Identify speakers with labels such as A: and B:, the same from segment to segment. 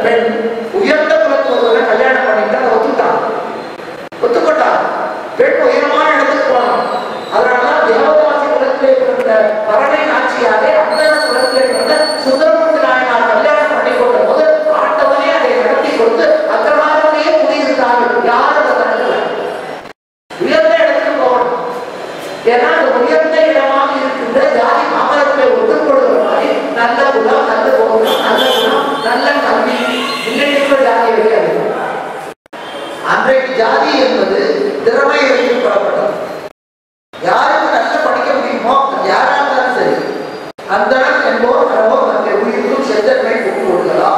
A: பெண் உயர்ந்த குலத்து ஒருவரை கல்யாணம் பண்ணிட்டு அதை ஒத்துட்டான் ஒத்துக்கொண்டான் பெண் உயரமான இடத்துக்கு போனான் அதனாலதான் தேவதாசி குலத்திலே பிறந்த பரணை நாச்சியாரே அந்த குலத்திலே பிறந்த சுந்தரமூர்த்தி நாயனார் கல்யாணம் பண்ணி கொண்ட போது ஆண்டவனே அதை நடத்தி கொடுத்து அக்ரமாரவனையே குடியிருந்தார்கள் யாரும் அதை தடுக்கல உயர்ந்த இடத்துக்கு போகணும் ஏன்னா அந்த உயர்ந்த இடமாக இருக்கின்ற ஜாதி மாமரத்தை ஒத்துக்கொள்கிற மாதிரி நல்ல குணம் நல்ல போகணும் நல்ல குணம் நல்ல கல்வி இன்னைக்கு இருக்கிற ஜாதி கிடையாது அன்றைக்கு ஜாதி என்பது திறமை வைத்து புறப்பட்டது யாருக்கு நல்லா படிக்க முடியுமோ அது யாரா இருந்தாலும் சரி அந்த என்போர் கடவோ மற்ற உயிர்க்கும் செத்தன்மை கொண்டு விடுகலாம்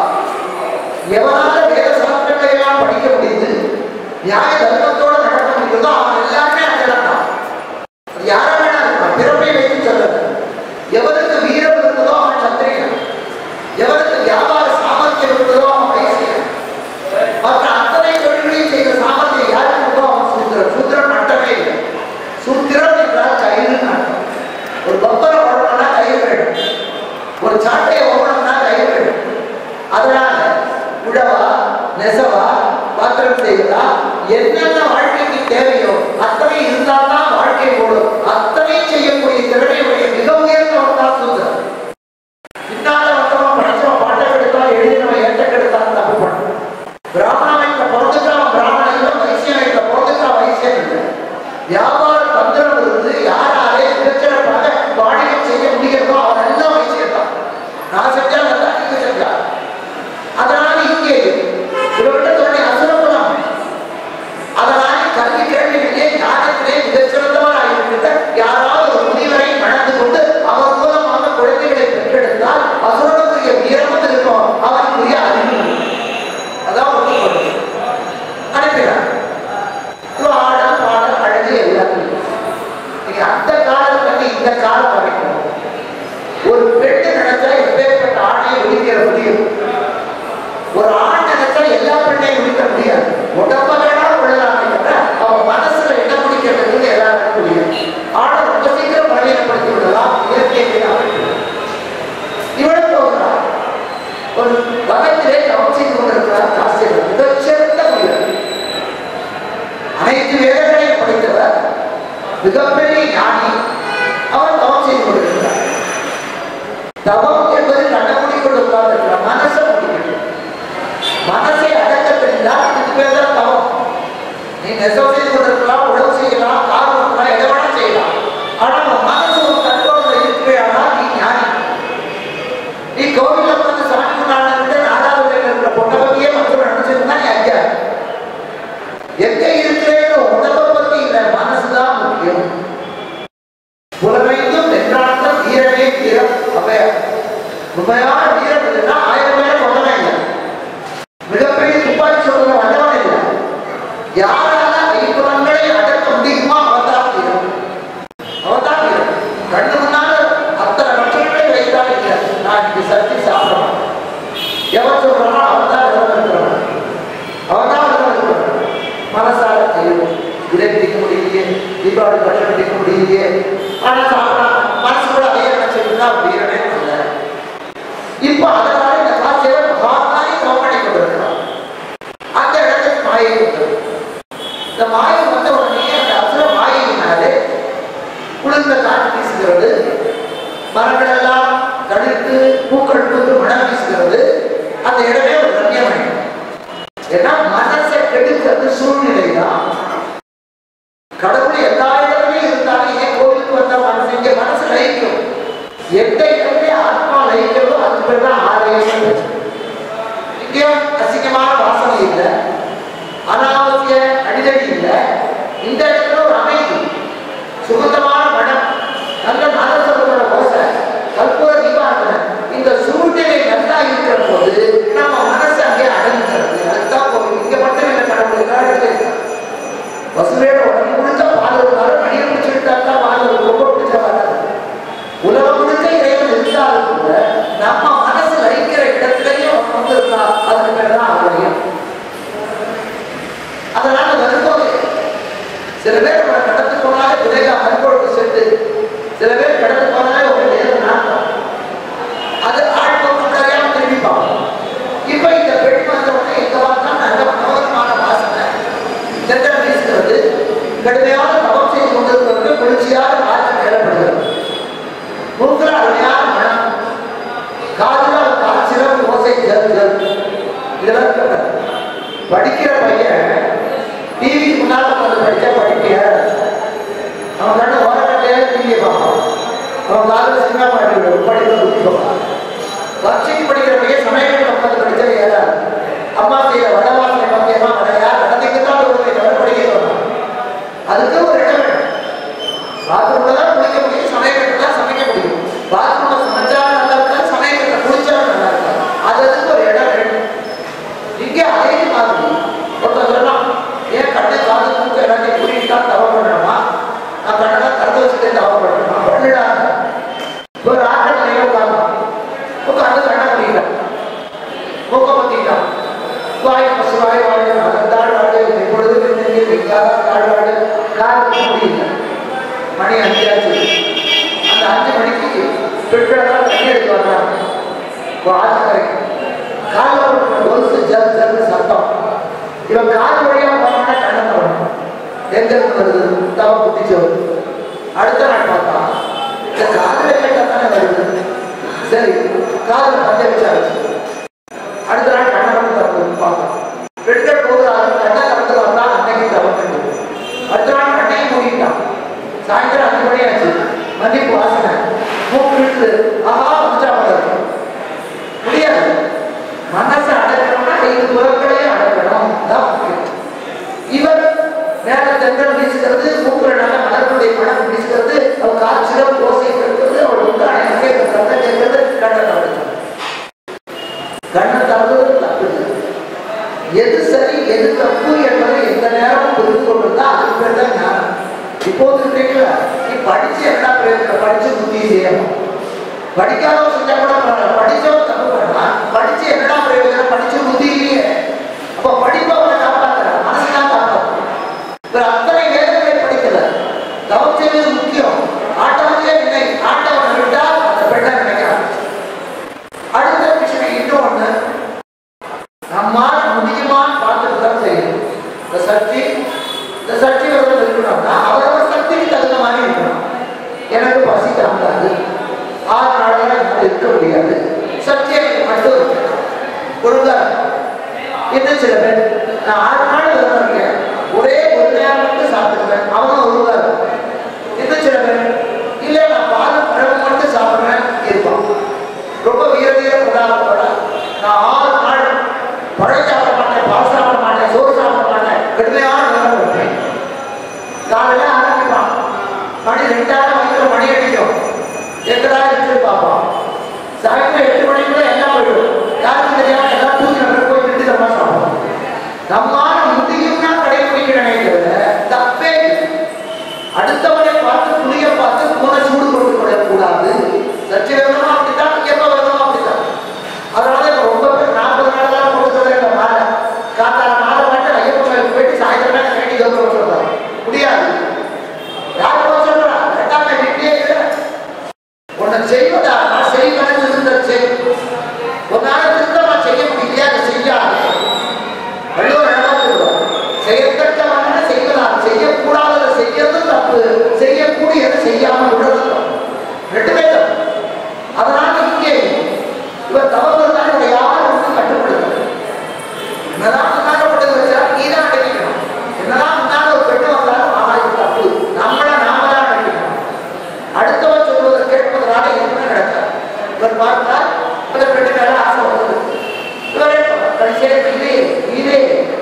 A: எவனால வேத சாஸ்திரங்களை எல்லாம் படிக்க முடியுது நியாய தர்மத்தோட நடக்க முடியுதோ அவன் எல்லாமே அஞ்சலம் தான் அது யாரா வேணா இருக்கலாம் பிறப்பை வைத்து சொல்றது எவனுக்கு வீரம் இருந்ததோ அவன் சத்திரியன் எவனுக்கு வியாபார சாமர்த்தியம் இருந்ததோ அவன் வைசியன் மற்ற அத்தனை தொழில்களையும் செய்த சாமர்த்தியம் யாருக்கு இருக்கோ அவன் சூத்திரன் சூத்திரன் நட்டமே இல்லை சூத்திரன் என்றால் கயிறு நாட்டம் ஒரு பப்பரை வளரணும்னா கயிறு வேணும் ஒரு சாட்டையை ஓடணும்னா கயிறு வேணும் அதனால உழவா நெசவா பாத்திரம் செய்வதா என்னென்ன வாழ்க்கைக்கு தேவையோ அத்தனை இருந்தால்தான் வாழ்க்கை ஓடும் அத்தனை செய்யக்கூடிய திறமையுடைய மிக உயர்ந்தவன் தான் சூத்திரன் பின்னால வந்தவன் படிச்சவன் பாட்டை கெடுத்தான் எழுதினவன் ஏற்ற கெடுத்தான் தப்பு பண்ணான் பிராமண வயசுல பிறந்துட்டான் பிராமணன் இல்லை வைசிய வயசுல பிறந்துட்டான் வைசியன் இல்லை வியாபார தந்திரம் இருந்து யாராலே மிகச்சிறப்பாக வாடகை செய்ய முடிகிறதோ அவன் எல்லாம் வைசியன் தான் நான் செஞ்சா நல்லா நீங்க செஞ்சா அதனால இங்கே இவர்கிட்ட தோணி அசுரகுணம் அதனால கல்வி கேள்வியிலே ஞானத்திலே மிகச்சிறந்தவர் ஆகிவிட்ட யாராவது ஒரு முனிவரை மணந்து கொண்டு அவர் மூலமாக குழந்தைகளை பெற்றெடுத்தால் அசுரனுக்குரிய வீரமும் இருக்கும் அவனுக்குரிய அறிவு அதான் ஒத்துக்கொள்ளும் அனுப்பினார் இவன் ஆட பாட அழகு எல்லாத்தையும் நீங்க அந்த காலத்துல இருந்து இந்த காலம் வரைக்கும் ஒரு பெண்ணு நினைச்சா எப்பேற்பட்ட ஆணையை ஒழிக்கிற முடியும் ஒரு ஆண் நினைச்சா எல்லா பெண்ணையும் முடிக்க முடியாது உடம்ப வேணா உள்ளலாமே தவிர அவன் மனசுல இடம் பிடிக்கிறதுக்கு எல்லாருக்கும் முடியும் ஆணை ரொம்ப சீக்கிரம் பலவீனப்படுத்தி விடலாம் இயற்கையை அமைப்பு இவளும் போகிறார் ஒரு வகத்திலே தவம் செய்து கொண்டிருக்கிறார் காசியர் மிகச்சிறந்த வீரர் அனைத்து வேதங்களையும் படித்தவர் மிகப்பெரிய ஞானி அவர் தவம் செய்து கொண்டிருக்கிறார் தவம் என்பது கண்ண மூடிக்கொண்டு உட்கார்ந்திருக்கிறார் மனசை முடிக்கணும் மனசை அடக்க தெரிந்தால் இதுக்கு பேர் தான் தவம் நீ நெசவு செய்து கொண்டிருக்கலாம் உழவு செய்யலாம் கார் ஓட்டலாம் எதை வேணா செய்யலாம் ஆனா உன் மனசு ஒரு கண்ட்ரோல்ல இருக்கிறானா நீ ஞானி நீ கோவில்ல வந்து சாமி கொண்டாடுறது நாலாவது இருக்கிற பொண்ணை பத்தியே மற்றவங்க நினைச்சிருந்தா நீ ஐயா எங்க இருக்கிறேன்னு உடம்ப பத்தி இல்ல மனசுதான் முக்கியம் புலமைந்தும் வென்றாட்டம் வீரமே வீரம் அவைய உண்மையான வீரம் இல்லைன்னா ஆயிரம் பேரை கொண்டவே இல்லை மிகப்பெரிய துப்பாக்கி சொல்றது வந்தவன் இல்லை யாரால ஐம்புலங்களை அடக்க முடியுமோ அவன் தான் வீரம் அவன் தான் வீரம் கண்ணு முன்னால அத்தனை மற்றவர்களை வைத்தால் இல்லை நான் இன்னைக்கு சத்தி சாப்பிடணும் எவன் சொல்றானோ அவன் தான் விரதம் இருக்கிறவன் அவன் தான் விரதம் இருக்கிறவன் மனசால ஐயோ இதை பிடிக்க முடியலையே தீபாவளி பட்டம் பிடிக்க முடியலையே ஆனா சாப்பிடலாம் மனசு கூட அதே நினைச்சிருந்தா வீரனே இல்லை இப்போ அதனால இந்த காட்சியை மகாத்மாரி தவணை கொண்டிருக்கிறான் அந்த இடத்துக்கு மாயை வந்தது இந்த மாயை வந்த உடனே அந்த அசுர மாயினாலே குளிர்ந்த காற்று வீசுகிறது மரங்கள் எல்லாம் தளிர்த்து பூக்கள் பூத்து மனம் வீசுகிறது அந்த இடமே ஒரு ரம்யமயம் ஏன்னா மனசை கெடுக்கிறது சூழ்நிலை தான் கடவுள் எல்லா இடத்துலயும் இருந்தாலும் ஏன் கோவிலுக்கு வந்தா மனசு இங்க மனசு லயிக்கும் எந்த இடத்துல ஆத்மா லயிக்கிறதோ அதுக்கு பேர் தான் ஆலயம் இங்கேயும் அசிங்கமான வாசனை இல்லை அனாவசிய அடிதடி இல்லை இந்த இடத்துல ஒரு அமைதி சுகந்தமான மனம் நல்ல நாதசபையோட ஓசை கற்பூர தீபாவளி இந்த சூழ்நிலை நல்லா இருக்கிற போது நம்ம மனசு அங்கே அடங்குகிறது அதுதான் கோவில் இங்க மட்டும் இல்லை கடவுள் எல்லா இடத்துலயும் இருக்கு. வசூலையோட உடம்பு முழுக்க பால் இருந்தாலும் மணியை பிடிச்சிட்டு தான் பால் இருக்கும். ரொம்ப பிடிச்ச வராது உலகம் முழுக்க இறைவன் இருந்தாலும் கூட நம்ம மனசு லயிக்கிற இடத்துலயும் அவன் வந்து இருக்கா அதுக்கு பேர் தான் ஆலயம் அதனால வரும்போது சில பேர் நம்ம நடந்து போனாலே விதையா மறுபொழுது இதெல்லாம் இருக்கக்கூடாது படிக்கிற பையன் டிவிக்கு முன்னால உட்காந்து படிச்சா படிக்க அவன் கண்ணு ஓரக்கட்டையே டிவியை பார்ப்பான் அவன் காலில் சினிமா பாட்டு விடும் படிக்க புத்தி பார்ப்பான் வர்ஷிக்கு படிக்கிற பையன் சமயத்தில் உட்காந்து படிச்சா ஏறாது அம்மா செய்யற வடவாசனை பத்தியமா வடையா நடந்துக்கு தான் ஒரு தவிர படிக்க தோணும் அதுக்கு ஒரு இடம் வேணும் பாத்ரூம்ல தான் குளிக்க முடியும் சமையல் தான் சமைக்க முடியும் பாத்ரூம்ல சமைச்சாலும் நல்லா இருக்கா சமையல் குளிச்சாலும் நல்லா இருக்கா அது அதுக்கு ஒரு இடம் வேணும் இங்கே அதே மாதிரி ஒருத்தர் சொல்லலாம் ஏன் கண்ணை காது தூக்க எல்லாத்தையும் கூட்டிட்டு தான் தவறு பண்ணணுமா நான் கண்ணெல்லாம் திறந்து வச்சுட்டு தவறு பண்ணணுமா பண்ணிடா ஒரு ஆட்கள் நினைவு உட்காரலாம் உட்காந்து கண்ணை முடியலாம் மூக்க பத்திட்டான் வாய் பசுவாய் வாழ அதற்கால் வாழ எப்பொழுது நெஞ்சில் வைக்காத கால் வாழ காலுக்கு முடியல மணி அஞ்சாச்சு அந்த அஞ்சு மணிக்கு பெண்களெல்லாம் தண்ணி எடுத்து வர்றாங்க ஆற்றுக்கரை காலில் கொலுசு ஜல் ஜல் சத்தம் இவன் கால் வழியா போனோம்னா கண்ணை தொடணும் எங்க இருந்து வருது தவ குத்திச்சோறு அடுத்த நாள் பார்த்தா இந்த காலில் கேட்டா தானே வருது சரி காலில் பஞ்ச வச்சாச்சு அடுத்த நாள் கண்ணை வந்து திறந்து பார்க்கலாம் பெண்கள் போகிறாரு கண்ணை திறந்து வந்தா அன்னைக்கு தவறு அடுத்த நாள் கண்ணையும் மூடிட்டான் சாயந்தரம் அஞ்சு மணி ஆச்சு மன்னிப்பு வாசனை மூக்கு விட்டு ஆஹா வந்துட்டா வளரும் முடியாது மனசை அடக்கணும்னா ஐந்து புறங்களையும் அடக்கணும் தான் முக்கியம் இவர் மேல தென்றல் வீசுகிறது மூக்குல நல்ல மலர்களுடைய மனம் வீசுகிறது அவள் காய்ச்சலும் ஓசை இருக்கிறது அவள் உண்டான இசைகள் சத்தம் கேட்கிறது கண்ணை தவிர்த்து கண்ணை தவிர்த்து தப்பு இல்லை. எது சரி எது தப்பு என்பதை எந்த நேரமும் புரிந்து கொண்டிருந்தா அதுக்கு பேர் தான் ஞானம் இப்போது இருக்கீங்களா நீ படிச்சு என்ன பிரயோஜனம் படிச்சு புத்தி செய்யணும் படிக்காதவன் செஞ்சா கூட பரவாயில்ல. படிச்சவன் தப்பு பண்ணலாம் படிச்சு என்னடா பிரயோஜனம் படிச்சு புத்தி இல்லையே அப்போ படிப்பவனை காப்பாத்துற மனசு தான் காப்பாற்று இவர் அத்தனை வேதங்களை படிக்கல தவம் செய்வது முக்கியம் ஆட்டவனே நினை ஆட்டவனை விட்டால் அந்த பெண்ணை நினைக்கிறான் அடுத்த விஷயம் இன்னொன்று நம்மால் முடியுமான்னு பார்த்துட்டு தான் செய்யணும் இந்த சக்தி இந்த சக்தி வந்து இருக்கணும்னா அவரவர் சக்திக்கு தகுந்த மாதிரி இருக்கணும் எனக்கு பசி தாங்காது ஆறு நாளாக என்னால் இருக்க முடியாது சக்தியை மட்டும் இருக்கணும் ஒழுங்கா இன்னும் சில பேர் நான் ஆறு நாள் விரதம் இருக்கேன் ஒரே ஒரு நேரம் மட்டும் சாப்பிட்டுருவேன் அவனும் ஒழுங்கா இருக்கும் இன்னும் சில பேர் இல்லை நான் பால் பழம் மட்டும் சாப்பிடுறேன் இருப்பான் ரொம்ப வீர வீர பிரதாபத்தோட நான் ஆறு நாள் பழம் சாப்பிட மாட்டேன் பால் சாப்பிட மாட்டேன் சோறு சாப்பிட மாட்டேன் கடுமையான விரதம் இருப்பேன் காலையில ஆரம்பிப்பான் மணி ரெண்டாயிரம் வயசுல மணி அடிக்கும் எங்கடா இருக்கு பார்ப்பான் சாயந்தரம் எட்டு மணிக்குள்ள எல்லாம் போயிடும் யாருக்கும் தெரியாம எல்லாம் தூக்கி நம்ம போய் நின்று நம்ம சாப்பிடுவோம் நம்மால முடியும்னா கடைபிடிக்க நினைக்கிறது தப்பே இல்லை. அடுத்தவனை பார்த்து புளிய பார்த்து பூனை சூடு கொடுத்து விடக்கூடாது சத்திய விதமா அப்படித்தான் எப்ப விதமா அப்படித்தான் அதனால இப்ப ரொம்ப பேர் நாற்பது நாள் தான் கொடுத்தது இந்த மாலை காத்தால மாலை மட்டும் ஐயப்பன் கோயிலுக்கு போயிட்டு சாயந்தரமே வேண்டி கௌரவம் சொல்றாங்க முடியாது யார் போக சொல்றா ரெண்டாம் வீட்டிலே இரு. உன்னை செய்வதா நான் செய்வேன் இருந்த செய் உன்னால திருத்தமா செய்ய முடியலையா அதை செய்யாது வள்ளுவர் என்ன சொல்லுவார் செய்யத்தக்கவன செய்வதா செய்யக்கூடாததை செய்யறது தப்பு செய்யக்கூடியதை செய்யாம விடுறது தப்பு ரெண்டுமே தப்பு அதனால இங்கே இவர் தவறு இருந்தால் இவரை யாரும் ஒன்றும் கட்டுப்படுத்தல என்னதான் முன்னாடப்பட்டது வச்சா நீ தான் அடைக்கணும் என்னதான் முன்னாடி ஒரு பெண்ணு வந்தாலும் ஆனா இது தப்பு நம்மள நாம தான் அடைக்கணும் அடுத்தவர் சொல்வதை கேட்பதனால என்ன நடக்காது இவர் பார்த்தால் அந்த பெண்ணு மேல ஆசை வருது இவரே கடைசியாக இதே இதே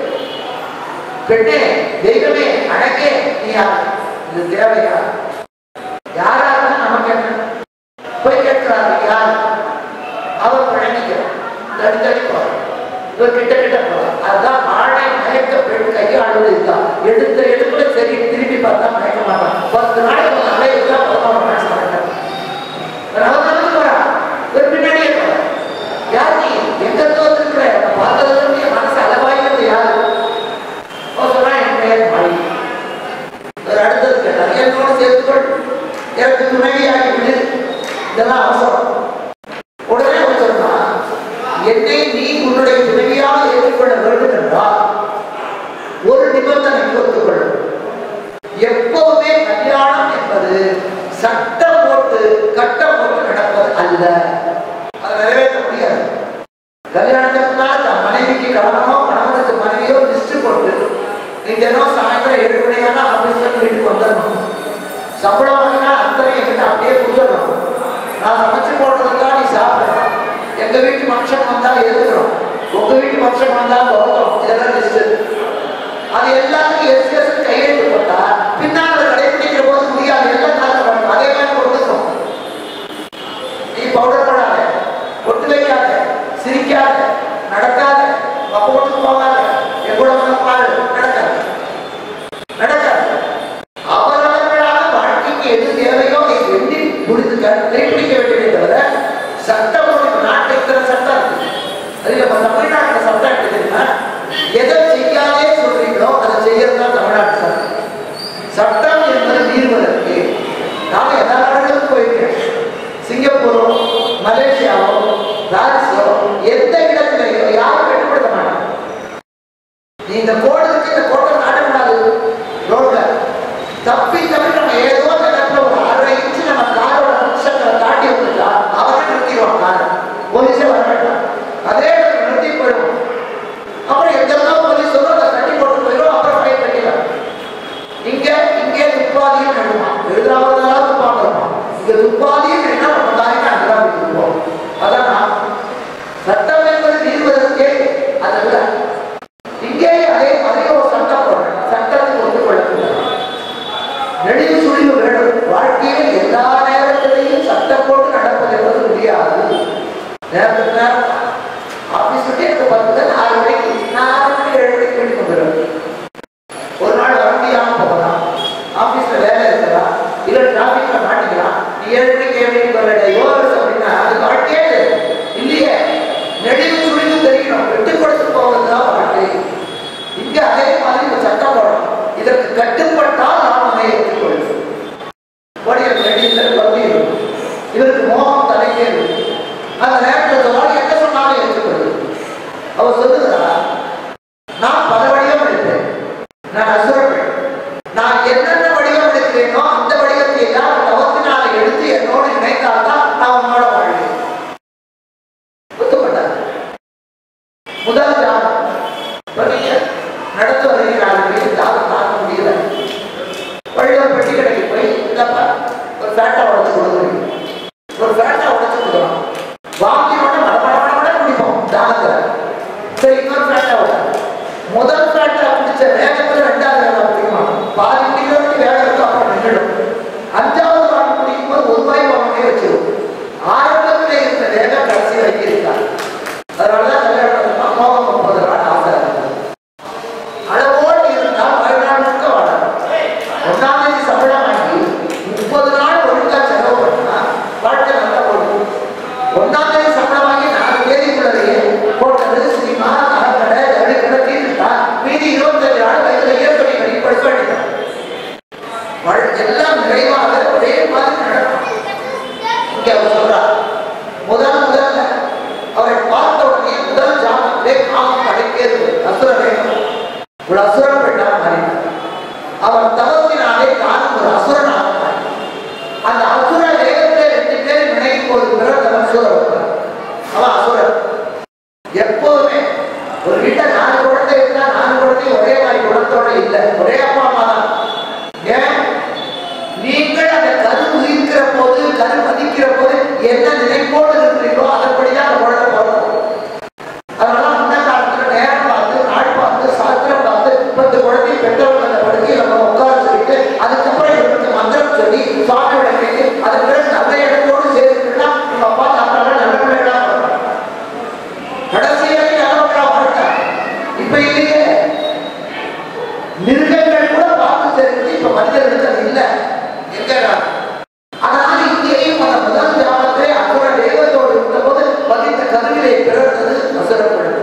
A: பெண்ணே தெய்வமே அழகே நீ யார் இது தேவையா யாரா இருந்தா நமக்கு என்ன போய் கேட்கிறாரு யார் அவர் பழனிக்கிறார் தடி தடி போறார் இவர் கிட்ட கிட்ட போறார் அதுதான் ஆணை மயக்க பெண் கையாளுவது இதுதான் எடுத்த எடுப்புல சரி திரும்பி பார்த்தா மயக்க மாட்டான் பத்து நாளைக்கு ஒரு அலை இருந்தா பதினோரு நாள் சாப்பிட்டார் அவர் நடந்து போறார் இவர் பின்னாடியே போறார் யார் நீ எங்க இருந்து வந்திருக்கிற நான் பார்த்ததுல இருந்து என் மனசு அளவாகிறது யாரு அவர் சொன்னா என் பெயர் மாளி ஒரு அடுத்தது கேட்டார் என்னோட சேர்த்துக்கொள் எனக்கு துணைவியாகி விடு இதெல்லாம் அவசரம் உடனே அவர் சொன்னா என்னை நீ உன்னுடைய துணைவியாக ஏற்றுக்கொள்ள வேண்டும் என்றால் ஒரு நிபந்தனைக்கு ஒத்துக்கொள்ளும் எப்போதுமே கல்யாணம் என்பது கணவனோ கணவனுக்கு மனைவியோ லிஸ்ட் போட்டு நீ தினம் சாயந்தரம் ஏழு மணியான ஆபீஸ்ல வீட்டுக்கு வந்துடணும் சம்பளம் வாங்கினா அத்தனை என்கிட்ட அப்படியே கொடுத்துடணும் நான் சமைச்சு போடுறதுக்காக நீ சாப்பிடணும் எங்க வீட்டு மனுஷன் வந்தா எதுக்குறோம் உங்க வீட்டு மனுஷன் வந்தா போகிறோம் இதெல்லாம் லிஸ்ட் அது எல்லாத்துக்கும் எஸ் எஸ் கையெழுத்து போட்டா பின்னால் அதை கடைபிடிக்கிற போது முடியாது எல்லாம் காசு பண்ணணும் அதே மாதிரி கொடுக்கணும் நீ பவுடர் போடாத ஒட்டு வைக்காத சிரிக்காத நடக்காத பக்கோட்டு போகாத எவ்வளோ பாரு நடக்காது நடக்காது அவரவர்களான வாழ்க்கைக்கு எது தேவையோ அதை எண்ணி முடித்து கடைபிடிக்க வேண்டியதை தவிர சட்டம் ஒரு நாட்டில் இருக்கிற சட்டம் இருக்கு அது நம்ம தமிழ்நாட்டில் சட்டம் எப்படி தெரியுமா எதை செய்யாதே சொல்றீங்களோ அதை செய்யறது தான் தமிழ்நாட்டு சட்டம் சட்டம் என்பது மீறுவதற்கு நான் எல்லா நாடுகளுக்கும் போயிருக்கேன் சிங்கப்பூரோ மலேசியாவோ பாரிஸோ எந்த இடத்துலையோ யாரும் கட்டுப்படுத்த மாட்டாங்க நீ இந்த கோடு இருக்கு இந்த கோட்டை தாண்டக்கூடாது ரோட்ல தப்பி தப்பி நம்ம ஏதோ அந்த இடத்துல ஒரு அரை இன்ச்சு நம்ம காரோட புருஷங்களை தாண்டி வந்துட்டா அவரை நிறுத்திடுவான் கார் போலீஸே வர வேண்டாம் அதே இடத்துல நிறுத்தி போயிடுவோம் அப்புறம் எங்கெல்லாம் போலீஸ் வரும் அதை கட்டி போட்டு போயிடும் அப்புறம் ஃபைன் பண்ணிடலாம் இங்க இங்கே துப்பாதியும் நடுவான் எழுதாவதெல்லாம் துப்பாங்க இருப்பான் இங்க துப்பாதியும் என்ன நம்ம தாய்க்கு அங்கதான் விட்டுருவோம் அதான் நான் சட்டம் என்பது நீர்வதற்கே அதல்ல இங்கே அதே அதே ஒரு சட்டம் போடுறேன் சட்டத்தை ஒத்துக்கொள்ளக்கூடாது நெடிவு சுழிவு வேணும் வாழ்க்கையில் எல்லா நேரத்திலையும் சட்டம் போட்டு நடப்பது என்பது முடியாது நேரத்துக்கு நேரம் ஆபீஸ் விட்டு எனக்கு பத்து நாலு மணிக்கு நாலு மணிக்கு ஏழு மணிக்கு வீட்டுக்கு வந்துடுவேன் ஒரு நாள் வர முடியாம போகலாம் ஆபீஸ்ல வேலை இருக்கலாம் இல்ல டிராபிக்ல மாட்டிக்கலாம் நீ ஏழு மணிக்கு ஏழு மணிக்கு வரல யோகஸ் அப்படின்னா அது வாழ்க்கையே இல்லை. இல்லையே நெடிவு சுழிவு தெரியணும் விட்டு கொடுத்து போவதுதான் வாழ்க்கை இங்க அதே மாதிரி ஒரு சட்டம் போடணும் இதற்கு கட்டுப்பட்டால் நாம் அதை ஏற்றுக்கொள்வோம் ஓடியர் நெடியில் பகுதி இதற்கு மோகம் தலைக்கேறு அந்த நேரத்தில் சொன்னால் என்ன சொன்னாலும் ஏற்றுக்கொள்வது அவர் சொல்லுகிறா நான் பல வடிவம் எடுத்தேன் நான் அசுரப்பேன் நான் என்னென்ன வடிவம் எடுக்கிறேனோ அந்த வடிவத்தை எல்லாம் தவத்தினால எடுத்து என்னோடு இணைத்தால்தான் நான் உன்னோட வாழ்வேன் ஒத்துக்கொண்டார் முதல் ஜாதகம் நீங்க நடந்து வருகிறார்கள் ஜாதகம் பார்க்க முடியல வள்ளுவர் பெட்டி கடைக்கு போய் இல்லப்பா ஒரு ஃபேட்டா உடச்சு கொடுக்குறீங்க ஒரு ஃபேட்டா உடச்சு கொடுக்குறோம் வாங்கி உடனே மட மட மட மட குடிப்போம் தாகத்துல சரி இன்னொரு ஃபேட்டா விட முதல் ஃபேட்டா குடிச்ச வேகத்துல ரெண்டாவது வேகம் குடிக்குமா பாதி குடிக்கிறவங்க வேகம் இருக்கும் அப்புறம் நின்றுடும் அஞ்சாவது வாங்க குடிக்கும் போது ஒரு வாய் வாங்கவே வச்சிடும் ஆரம்பத்தில் இருந்த வேகம் கடைசி வரைக்கும் இருக்காது அதனாலதான் கல்யாணம் பண்ணா மோகம் முப்பது நாள் ஆசை இருக்குது. அளவோடு இருந்தால் வாழ்நாள் முழுக்க வாழலாம் ஒன்றாம் தேதி சம்பளம் வாங்கி முப்பது நாள் ஒழுங்கா செலவு பண்ணா வாழ்க்கை நல்லா ஓடும் ஒன்றாம் தேதி சம்பளம் வாங்கி நாலு தேதிக்குள்ளதையே போட்டது சினிமா நகைக்கடை ஜவுளிக்கடை தீர்ந்துட்டா மீதி இருபத்தஞ்சு நாள் வயதுல இயற்கை கடி படிக்க வேண்டியதான் வாழ்- எல்லாம் நிறைவாக ஒரே மாதிரி நடக்கும் இங்க அவர் சொல்றார் முதல் முதல்ல அவரை பார்த்த உடனே முதல் ஜாமத்திலே காமம் அடைக்கிறது அசுர வேகம் ஒரு அசுர பெண்ணாக மாறினார் அவர் தவத்தினாலே தானும் ஒரு அசுரனாக மாறினார் அந்த அசுர வேகத்தை ரெண்டு பேர் நினைக்கும் போது பிறகு அவன் அசுரன் அவன் அசுரன் எப்போதுமே ஒரு வீட்டை நாலு குழந்தை இருந்தா நாலு குழந்தை ஒரே மாதிரி குணத்தோட இல்லை ஒரே அப்பா அம்மா தான் ஏன் நீங்கள் அந்த கரு உயிர்க்கிற போது கரு மதிக்கிற போது என்ன நினைப்போடு இருக்கிறீர்களோ அதன்படிதான் அந்த குழந்தை பிறக்கும் அதனால முன்ன காலத்துல நேரம் பார்த்து நாள் பார்த்து சாஸ்திரம் பார்த்து இப்ப இந்த குழந்தை பெற்றவங்க அந்த படுக்கையை நம்ம உட்கார சொல்லிட்டு அதுக்கப்புறம் இவருக்கு மந்திரம் சொல்லி சுவாமியோட கேட்டு அதுக்கு பிறகு நல்ல இடத்தோடு சேர்த்துக்கிட்டா உங்க அப்பா தாத்தால நல்ல பிள்ளைகளா வரும் கடைசி வரைக்கும் நல்ல பிள்ளைகளா வாழ்த்தாங்க இப்ப இல்லையே மிருகங்கள் கூட பார்த்து சேர்ந்து இப்ப மனிதர்களுக்கு அது இல்லை எங்க அதனால இங்கேயும் அந்த முதல் ஜாமத்தை அசுர தேவத்தோடு இருந்தபோது பதித்த கருவிலை பிறந்தது அசுர குழந்தை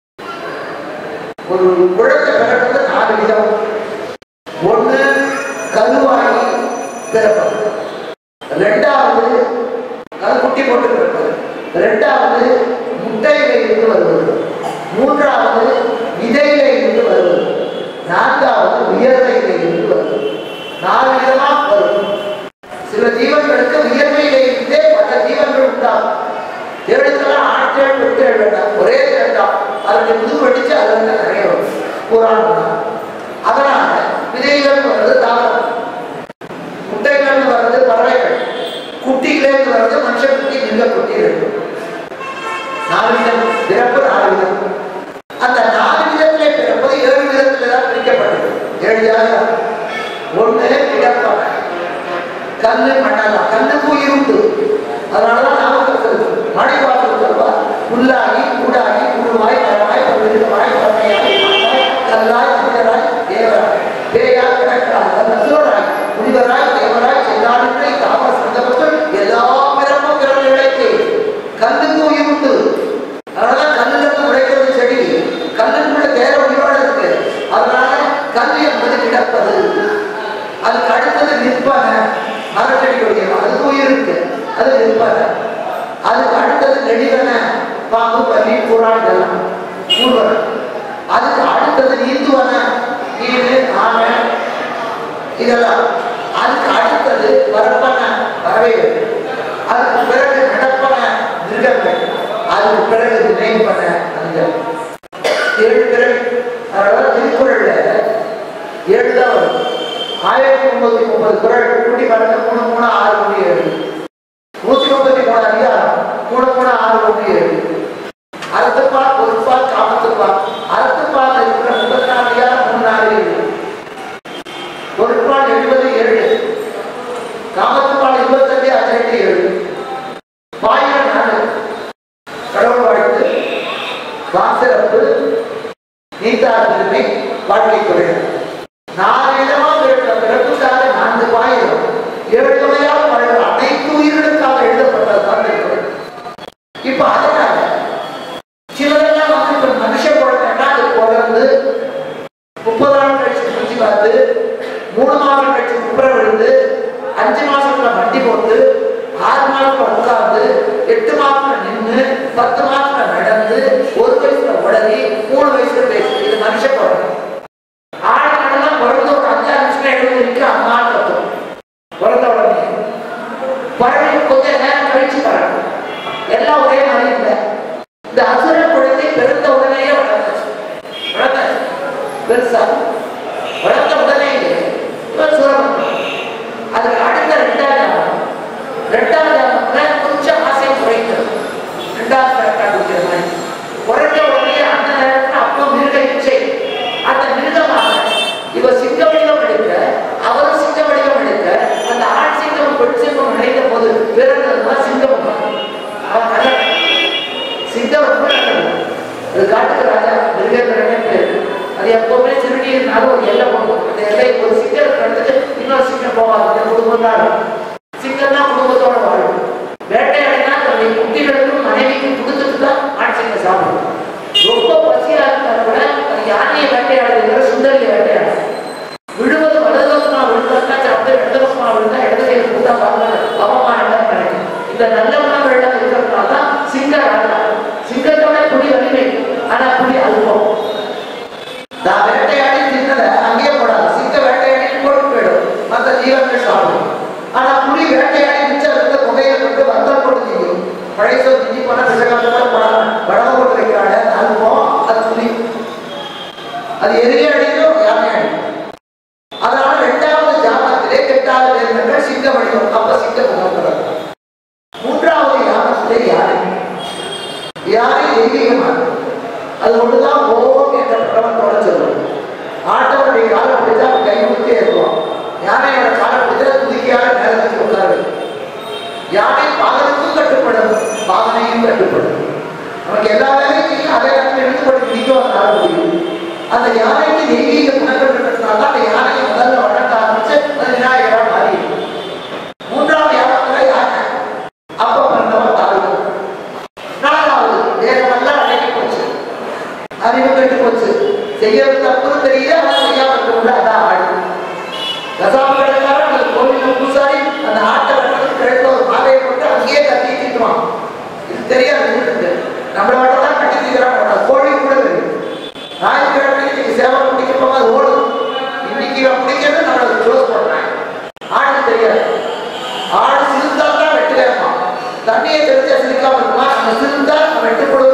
A: ஒரு குழந்தை பிறந்தது நாலு விதம் ஒண்ணு கருவாகி பிறப்பது ரெண்டாவது அது குட்டி போட்டு பிறப்பது ரெண்டாவது முட்டையில இருந்து வருவது மூன்றாவது விதையில இருந்து வருவது நான்காவது உயர்வையில இருந்து வருவது நாலு விதமா வரும் சில ஜீவன்களுக்கு உயர்மையிலே இருந்தே பல ஜீவன்கள் உண்டாகும் எழுத்தெல்லாம் ஆட்கள் விட்டு வேண்டாம் ஒரே வேண்டாம் அதனுடைய முதுகு வெடிச்சு அது இருப்பாரு அதுக்கு அடுத்தது நெடிவன பாம்பு பள்ளி புறா இதெல்லாம் ஊர்வன அதுக்கு அடுத்தது நீந்துவன நீர் ஆமை இதெல்லாம் அதுக்கு அடுத்தது வரப்பன பறவைகள் அதுக்கு பிறகு நடப்பன மிருகங்கள் அதுக்கு பிறகு நினைப்பன மனிதர் ஏழு பிறகு அதனால திருக்குறள்ல ஏழு தான் வரும் ஆயிரத்தி முன்னூத்தி முப்பது குரல் கூட்டி பாருங்க மூணு மூணு ஆறு மூணு ஏழு நூத்தி முப்பத்தி மூணு அதிகாரம் மூணு மூணு ஆறு மூணு ஏழு அறத்துப்பால் பொறுப்பால் காமத்துப்பால் அறத்துப்பால் இருக்கிற முப்பத்தி நாலு அதிகாரம் மூணு நாலு ஏழு பொருட்பால் எழுபது ஏழு காமத்துப்பால் இருபத்தஞ்சு அஞ்சு ஏழு பாயிரம் நாலு கடவுள் வாழ்த்து வாசிறப்பு நீத்தார் பெருமை வாழ்க்கை குறையும் நாலு விதமா பிறக்கிற பிறப்புக்காக நான்கு பாயிரம் ஏழு வகையாக வாழ்கிற அனைத்து உயிர்களுக்காக எழுதப்பட்டதுதான் திருக்குறள் இப்ப அதனால சிலதெல்லாம் வந்து இப்ப மனுஷன் குழந்தைன்னா அது பிறந்து முப்பது நாள் கழிச்சு குஞ்சு பார்த்து மூணு மாதம் கழிச்சு குப்புற விழுந்து அஞ்சு மாசத்துல வண்டி போட்டு ஆறு மாசத்துல உட்கார்ந்து எட்டு மாசத்துல நின்று பத்து மாசத்துல நடந்து ஒரு வயசுல உடனே மூணு வயசுல பேசு இது மனுஷ குழந்தை ஆளுங்கெல்லாம் பிறந்த ஒரு அஞ்சாறு நிமிஷம் எழுந்து நிற்க அம்மான்னு கத்தும் பிறந்த உடனே பறவை கொஞ்ச நேரம் கழிச்சு பறக்கும் எல்லாம் ஒரே மாதிரி இல்லை இந்த அசுர குழந்தை பிறந்த உடனேயே வளர்ந்துச்சு வளர்ந்தாச்சு பெருசா வளர்ந்த உடனேயே இவன் சுரமன் அதுக்கு அடுத்த ரெண்டாவது ஜாமம் ரெண்டாவது ஜாமத்துல கொஞ்சம் ஆசை குறைந்தது ரெண்டாவது கரெக்டா குடிக்கிற மாதிரி குறைஞ்ச உடனே அந்த நேரத்துல அப்போ மிருக இச்சை அந்த மிருகமாக இவ சிங்க வடிவம் எடுக்க அவரும் சிங்க வடிவம் எடுக்க அந்த ஆண் சிங்கம் பெண் சிங்கம் இணைந்த போது பிறந்ததுதான் சிங்கம் அவன் கதை சிங்கம் ரொம்ப நல்லது அது காட்டுக்கு ராஜா மிருகேந்திரனே பேர் அது எப்பவுமே திருடினாலும் ஒரு எல்லை போகும் அந்த எல்லை ஒரு சிங்கம் கடந்துட்டு இன்னொரு சிங்கம் போகாது இந்த குடும்பம் தான் சிங்கம் தான் குடும்பத்தோட வாழும் வேட்டையாடினா தன்னுடைய குட்டிகளுக்கும் மனைவிக்கும் கொடுத்துட்டு தான் ஆண் சிங்கம் சாப்பிடும் ரொம்ப பசியா இருந்தா கூட அது யானையை வேட்டையாடுகிற சுந்தரியை வேட்டையாடு விழுவது வலது பக்கமா விழுந்தா சாப்பிட்டு இடது பக்கமா விழுந்தா இடது கையில் கொடுத்தா பாருங்க அவமானம் தான் கிடைக்கும் இந்த நல்ல உணவுகள்லாம் இருக்கிறதுனால தான் சிங்க ராஜா சிங்கத்தோட புடி வலிமை ஆனா புடி அல்பம் நான் வேட்டையாடி தின்னத அங்கேயே போடாது சிங்க வேட்டையாடி போட்டு போயிடும் மற்ற ஜீவன்கள் சாப்பிடும் ஆனா புலி வேட்டையாடி மிச்சம் இருக்க புகையை கொண்டு வந்தல் போட்டு திங்கும் பழைய சோறு திங்கி போனா விஷகாலமா போடாம வடகம் போட்டு வைக்கிறாங்க அல்பம் அது புலி அது எதிரே அடிக்கும் யானை அடிக்கும் அதனால இரண்டாவது ஜாமத்திலே கெட்டாத நேர்மங்கள் சிங்க வடிவம் அப்ப சிங்க முகம் மூன்றாவது யாமத்திலே யானை யானை தெய்வீகமானது அது ஒண்ணுதான் ஓம் என்ற பிரமத்தோட சொல்லும் ஆட்டவனுடைய காலை பிடிச்சா அவன் கை முத்தி ஏறுவான் யானையோட காலை பிடிச்சா துதிக்கையாக நேரத்துக்கு உட்காரு யானை பாகனுக்கும் கட்டுப்படும் பாகனையும் கட்டுப்படும் நமக்கு எல்லா வேலையும் செய்யும் அதே நேரத்தில் எடுத்துப்பட்டு பிடிக்கும் அதனால முடியும் அந்த யானைக்கு தெய்வீக குணங்கள் இருக்கிறதுனால தான் அந்த யானையை முதல்ல வளர்க்க ஆரம்பிச்சு அது விநாயகரா மாறி மூன்றாவது யாத்திரை யானை அப்ப பிறந்தவன் தாழ்வு நாலாவது வேகமெல்லாம் அடங்கி போச்சு அறிவு கெட்டு போச்சு செய்யறது தப்புன்னு தெரியல ஆனா செய்யாம இருக்க அதான் ஆடு கசாப்பு கடைக்காரன் அந்த கோவில பூசாரி அந்த ஆட்டை வெட்டுறதுக்கு கிழக்கு ஒரு மாலையை போட்டு அங்கேயே கட்டி தீட்டுவான் இது தெரியாது வீட்டுக்கு நம்மள மட்டும் தான் கட்டி தீக்கிறான் கோழி கூட தெரியும் ஞாயிற்றுக்கிழமை இன்னைக்கு சேவை பிடிக்க போக அது ஓடும் இன்னைக்கு இவன் பிடிக்கிறது நம்மளை க்ளோஸ் பண்றான் ஆடு தெரியாது ஆடு சிறுத்தா தான் வெட்டுவேமா தண்ணியை தெரிஞ்சா சிரிக்காம இருக்குமா நம்ம சிறுத்தா நம்ம வெட்டுப்படுவது